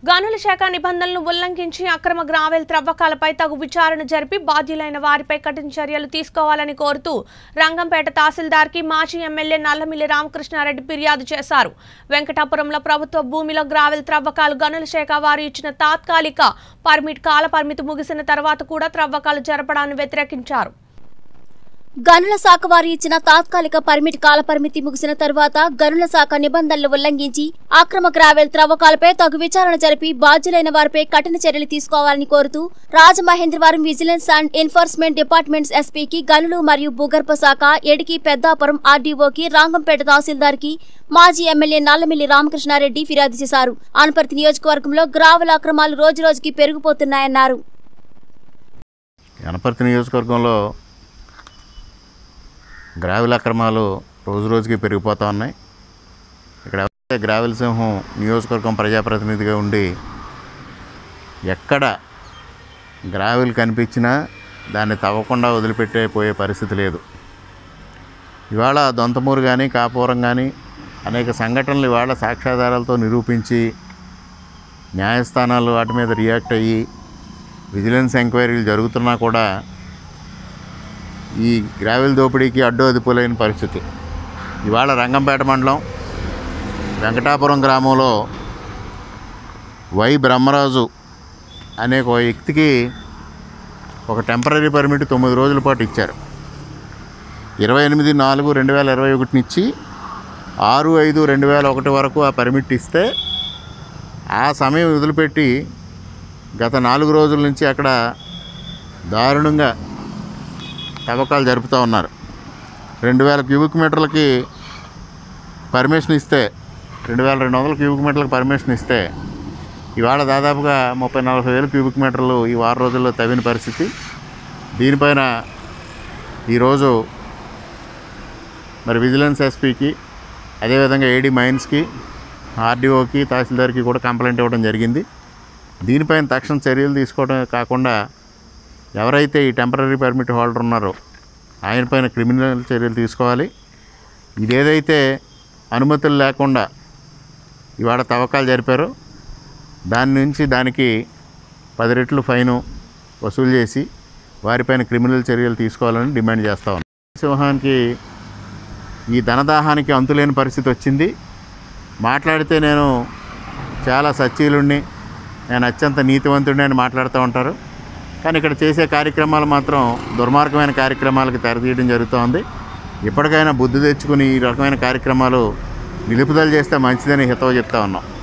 గనుల శాఖ నిబంధనలను ఉల్లంఘించి అక్రమ గ్రావెల్ త్రవ్వకాలపై తగు విచారణ జరిపి బాధ్యులైన వారిపై కఠిన చర్యలు తీసుకోవాలని కోరుతూ రంగంపేట తహసీల్దార్కి మాజీ ఎమ్మెల్యే నల్లమిల్లి రామకృష్ణారెడ్డి ఫిర్యాదు చేశారు వెంకటాపురంలో ప్రభుత్వ భూమిలో గ్రావెల్ త్రవ్వకాలు గనుల శాఖ వారు ఇచ్చిన తాత్కాలిక పర్మిట్ కాల పరిమితి ముగిసిన తర్వాత కూడా త్రవ్వకాలు జరపడాన్ని వ్యతిరేకించారు గనుల శాఖ వారు ఇచ్చిన తాత్కాలిక పర్మిట్ కాల పరిమితి ముగిసిన తరువాత గనుల శాఖ నిబంధనలు ఉల్లంఘించి అక్రమ గ్రావెల్ త్రవ్వకాలపై తగు విచారణ జరిపి బాధ్యులైన వారిపై కఠిన చర్యలు తీసుకోవాలని కోరుతూ Rajamahendravaram vigilance and enforcement departments ఎస్పీకి గనులు మరియు భూగర్భ శాఖ ఎడికి పెద్దాపురం ఆర్డీఓకి రాంగంపేట తహసీల్దార్కి మాజీ ఎమ్మెల్యే నల్లమిల్లి రామకృష్ణారెడ్డి ఫిర్యాదు చేశారు ఆనపర్తి నియోజకవర్గంలో గ్రావెల్ అక్రమాలు రోజురోజుకి పెరిగిపోతున్నాయన్నారు అనపర్తి నియోజకవర్గంలో గ్రావెల్ అక్రమాలు రోజు రోజుకి పెరిగిపోతూ ఉన్నాయి ఇక్కడ ఎవరైతే గ్రావెల్ సింహం నియోజకవర్గం ప్రజాప్రతినిధిగా ఉండి ఎక్కడ గ్రావెల్ కనిపించినా దాన్ని తవ్వకుండా వదిలిపెట్టే పోయే పరిస్థితి లేదు ఇవాళ దొంతమూరు కానీ కాపురం కానీ అనేక సంఘటనలు ఇవాళ సాక్ష్యాధారాలతో నిరూపించి న్యాయస్థానాలు వాటి మీద రియాక్ట్ అయ్యి విజిలెన్స్ ఎంక్వైరీలు జరుగుతున్నా కూడా ఈ గ్రావెల్ దోపిడీకి అడ్డు అదుపులేని పరిస్థితి ఇవాళ రంగంపేట మండలం వెంకటాపురం గ్రామంలో వై బ్రహ్మరాజు అనే ఒక వ్యక్తికి ఒక టెంపరీ పర్మిట్ తొమ్మిది రోజుల పాటు ఇచ్చారు ఇరవై ఎనిమిది నాలుగు రెండు వేల ఇరవై ఒకటినిచ్చి ఆరు ఐదు రెండు వేల ఒకటి వరకు ఆ పర్మిట్ ఇస్తే ఆ సమయం వదిలిపెట్టి గత నాలుగు రోజుల నుంచి అక్కడ దారుణంగా తవ్వకాలు జరుపుతూ ఉన్నారు రెండు వేల క్యూబిక్ మీటర్లకి పర్మిషన్ ఇస్తే రెండు వేల రెండు వందల క్యూబిక్ మీటర్లకు పర్మిషన్ ఇస్తే ఇవాళ దాదాపుగా ముప్పై నలభై వేల క్యూబిక్ మీటర్లు ఈ వారం రోజుల్లో తవ్విన పరిస్థితి దీనిపైన ఈరోజు మరి విజిలెన్స్ ఎస్పీకి అదేవిధంగా ఏడీ మైన్స్కి ఆర్డీఓకి తహసీల్దార్కి కూడా కంప్లైంట్ ఇవ్వడం జరిగింది దీనిపైన తక్షణ చర్యలు తీసుకోవడం కాకుండా ఎవరైతే ఈ టెంపరీ పర్మిట్ హోల్డర్ ఉన్నారో ఆయన పైన క్రిమినల్ చర్యలు తీసుకోవాలి ఇదేదైతే అనుమతులు లేకుండా ఇవాళ తవ్వకాలు జరిపారో దాని నుంచి దానికి పది రెట్లు ఫైను వసూలు చేసి వారిపైన క్రిమినల్ చర్యలు తీసుకోవాలని డిమాండ్ చేస్తా ఉన్నాం సింహానికి ఈ ధనదాహానికి అంతులేని పరిస్థితి వచ్చింది మాట్లాడితే నేను చాలా సచ్చీలుణ్ణి నేను అత్యంత నీతివంతుడిని అని మాట్లాడుతూ ఉంటారు కానీ ఇక్కడ చేసే కార్యక్రమాలు మాత్రం దుర్మార్గమైన కార్యక్రమాలకు తెరతీయడం జరుగుతోంది ఇప్పటికైనా బుద్ధి తెచ్చుకుని ఈ రకమైన కార్యక్రమాలు నిలుపుదల చేస్తే మంచిదని హితవు చెప్తా ఉన్నాం